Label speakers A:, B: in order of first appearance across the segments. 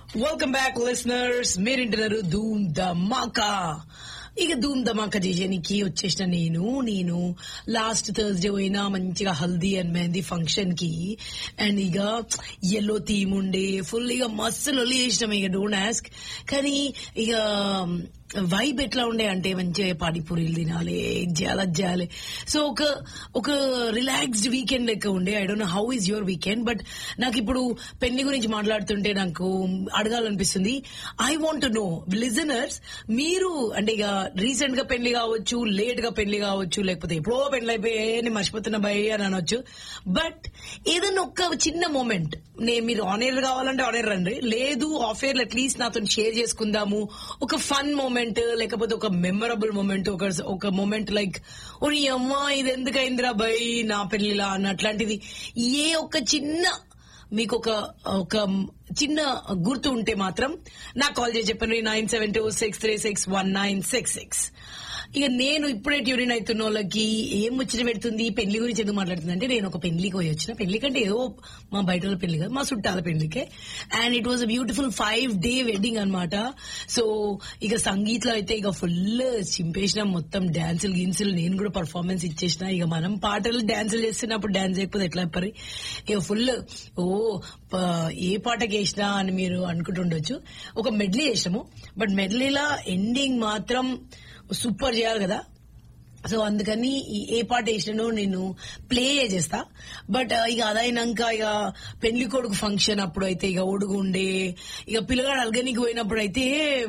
A: Welcome back listeners మీరింటున్నారు ధూమ్ ధమాకా ఇక ధూమ్ ధమాకా చేసేనికి వచ్చేసిన నేను నేను లాస్ట్ థర్స్డే పోయినా మంచిగా హల్దీ అండ్ మెహందీ ఫంక్షన్ కి అండ్ ఇక ఎల్లో థీమ్ ఉండే ఫుల్ ఇక మస్తు లొల్లి చేసినాం ఇక డోంట్ ఆస్క్ కానీ ఇక వైబ్ ఎట్లా ఉండే అంటే మంచిగా పానీపూరీలు తినాలి ఇది చేయాలి అది చేయాలి సో ఒక ఒక రిలాక్స్డ్ వీకెండ్ లెక్క ఉండే I don't know how is your weekend but నాకు ఇప్పుడు పెళ్లి గురించి మాట్లాడుతుంటే నాకు అడగాలనిపిస్తుంది ఐ వాంట్ నో లిజనర్స్ మీరు అంటే ఇక రీసెంట్ గా పెళ్లి కావచ్చు లేట్ గా పెళ్లి కావచ్చు లేకపోతే ఎప్పుడో పెళ్లి అయిపోయి నేను మర్చిపోతున్న భయ అని అనొచ్చు బట్ ఏదైనా ఒక్క చిన్న మూమెంట్ నేను మీరు ఆనేర్ కావాలంటే ఆనేర్ రండి లేదు ఆఫ్ ఎయిర్ అట్లీస్ట్ నాతో షేర్ చేసుకుందాము ఒక ఫన్ మూమెంట్ లేకపోతే ఒక మెమరబుల్ మూమెంట్ ఒక ఒక మూమెంట్ లైక్ ఓ నీ అమ్మ ఇది ఎందుకు అయిందిరా బై నా పెళ్లిలా అన్న అట్లాంటిది ఏ ఒక చిన్న మీకు ఒక ఒక చిన్న గుర్తు ఉంటే మాత్రం నాకు కాల్ చేసి చెప్పండి nine seven two six three six one nine six six ఇక నేను ఇప్పుడే ట్యూరిన్ అవుతున్న వాళ్ళకి ఏం ముచ్చట పెడుతుంది పెళ్లి గురించి ఎందుకు మాట్లాడుతుంది అంటే నేను ఒక పెళ్లికి పోయి వచ్చిన పెళ్లి కంటే ఏదో మా బయట వాళ్ళ పెళ్లి కాదు మా చుట్టాల పెళ్లికే and it was beautiful five day wedding అన్నమాట సో ఇక సంగీత్ లో అయితే ఇక ఫుల్ చింపేసిన మొత్తం డాన్సులు గిన్సులు నేను కూడా పర్ఫార్మెన్స్ ఇచ్చేసిన ఇక మనం పాటలు డాన్సులు చేస్తున్నప్పుడు డాన్స్ చేయకపోతే ఎట్లా చెప్పారు ఇక ఫుల్ ఓ ప- ఏ పాటకి వేసినా అని మీరు అనుకుంటుండొచ్చు ఒక మెడ్లీ చేసాము బట్ మెడ్లీలా ఎండింగ్ మాత్రం సూపర్ చేయాలి కదా సో అందుకని ఈ- ఏ పాట వేసినానో నేను ప్లే చేస్తా బట్ ఇక అదైనాక ఇక పెళ్లి కొడుకు ఫంక్షన్ అప్పుడు అయితే ఇక ఒడుగు ఉండే ఇక పిల్లగాడు అల్గనికి పోయినప్పుడు అయితే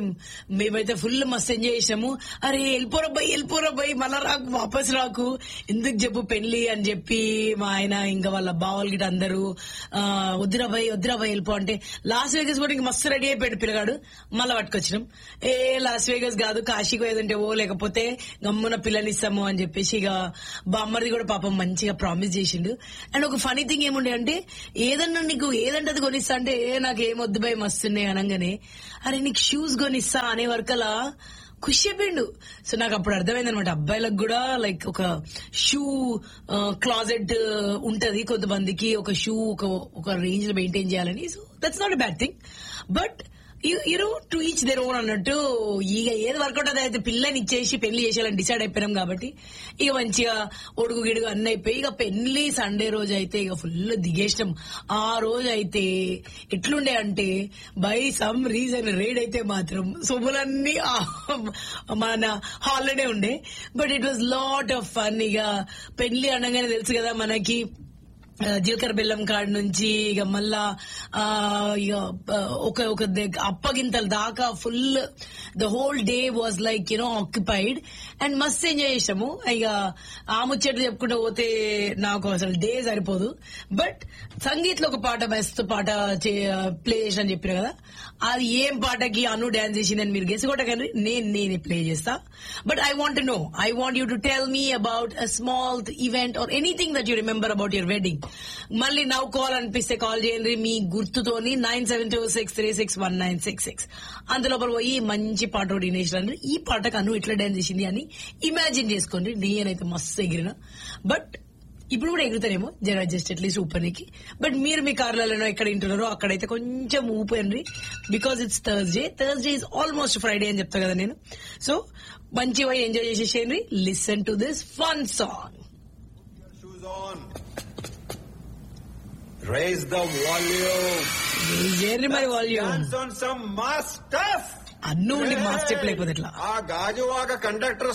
A: మేమైతే ఫుల్ మస్తు ఎంజాయ్ చేసాము అరే వెళ్ళిపోరబ్బాయి వెళ్ళిపోరబ్బాయి మళ్ళా రాకు వాపస్ రాకు ఎందుకు చెప్పు పెళ్లి అని చెప్పి మా ఆయన ఇంకా వాళ్ళ బావలు గిట అందరూ ఆ, వద్దురాబాయి వద్దురాబాయి వెళ్ళిపో అంటే లాస్ వేగస్ కూడా ఇంక మస్తు రెడీ అయిపోయాడు పిల్లగాడు మళ్ళా పట్టుకొచ్చినాం ఏ లాస్ వేగస్ కాదు కాశీకి పోయేదంటే ఓ లేకపోతే గమ్మున పిల్లని ఇస్తాము అని చెప్పేసి ఇక బామ్మర్ది కూడా పాపం మంచిగా ప్రామిస్ చేసిండు అండ్ ఒక ఫనీ థింగ్ ఏముండే అంటే ఏదన్నా నీకు ఏదంటే అది కొనిస్తా అంటే ఏ నాకు ఏం వద్దు భయ మస్తున్నాయి అనగానే అరే నీకు షూస్ కొనిస్తా అనే వరకలా ఖుషి అయిపోయిండు సో నాకు అప్పుడు అర్థమైంది అనమాట అబ్బాయిలకు కూడా లైక్ ఒక షూ క్లాజెట్ ఉంటది కొంతమందికి ఒక షూ ఒక ఒక రేంజ్ లో మెయింటైన్ చేయాలని so that's not a bad thing but you know to each their own అన్నట్టు ఇక ఏది వర్కౌట్ అది అయితే పిల్లని ఇచ్చేసి పెళ్లి చేసేయాలని డిసైడ్ అయిపోయినాం కాబట్టి ఇక మంచిగా ఒడుగు గిడుగు అన్ని అయిపోయి ఇక పెళ్లి సండే రోజు అయితే ఇక ఫుల్ దిగేసినాం ఆ రోజు అయితే ఎట్లుండే అంటే బై సమ్ రీజన్ రేడ్ అయితే మాత్రం సొమ్ములన్నీ ఆ- మన హాలిడే ఉండే but it was lot of fun ఇక పెళ్లి అనగానే తెలుసు కదా మనకి ఆ, జీలకర్ర బెల్లం కాడ నుంచి ఇక మళ్ళా ఆ, ఇక ఆ, ఒక ఒక దగ్- అప్పగింతల దాకా full the whole day was like you know occupied and మస్త్ ఎంజాయ్ చేసాము ఇక ఆ ముచ్చట్లు చెప్పుకుంటూ పోతే నాకు అసలు డే సరిపోదు బట్ సంగీత్ లో ఒక పాట బెస్ట్ పాట ప్లే చేసిన చెప్పిన కదా అది ఏం పాటకి అను డాన్స్ చేసిందని మీరు గెస్ కొట్టకండి నేను నేను ప్లే చేస్తా but I want know I want you to tell me about a small event or anything that you remember about your wedding మళ్ళీ నవ్వు కాల్ అనిపిస్తే కాల్ చేయండి మీ గుర్తుతోని nine seven two six three six one nine six six అందులోపల పోయి మంచి పాట ఒకటి వినేసిరండి ఈ పాటకు అను ఇట్లా డాన్స్ చేసింది అని ఇమాజిన్ చేసుకోండి నేనైతే మస్తు ఎగిరిన బట్ ఇప్పుడు కూడా ఎగురుతారేమో జర జస్ట్ అట్లీస్ట్ ఊపనికి బట్ మీరు మీ కార్లలో ఎక్కడ వింటున్నారో అక్కడైతే కొంచెం ఊపండి because it's Thursday Thursday is almost Friday అని చెప్తా కదా నేను సో మంచిగా ఎంజాయ్ చేసేసేయండి listen to this fun song
B: Shoes on. Raise the volume.
A: చేయండి మరి volume
B: Dance on some mass stuff.
A: అన్ను ఉండి మాస్ చెప్పలేకపోతే ఎట్లా
B: ఆ గాజువాక కండక్టర్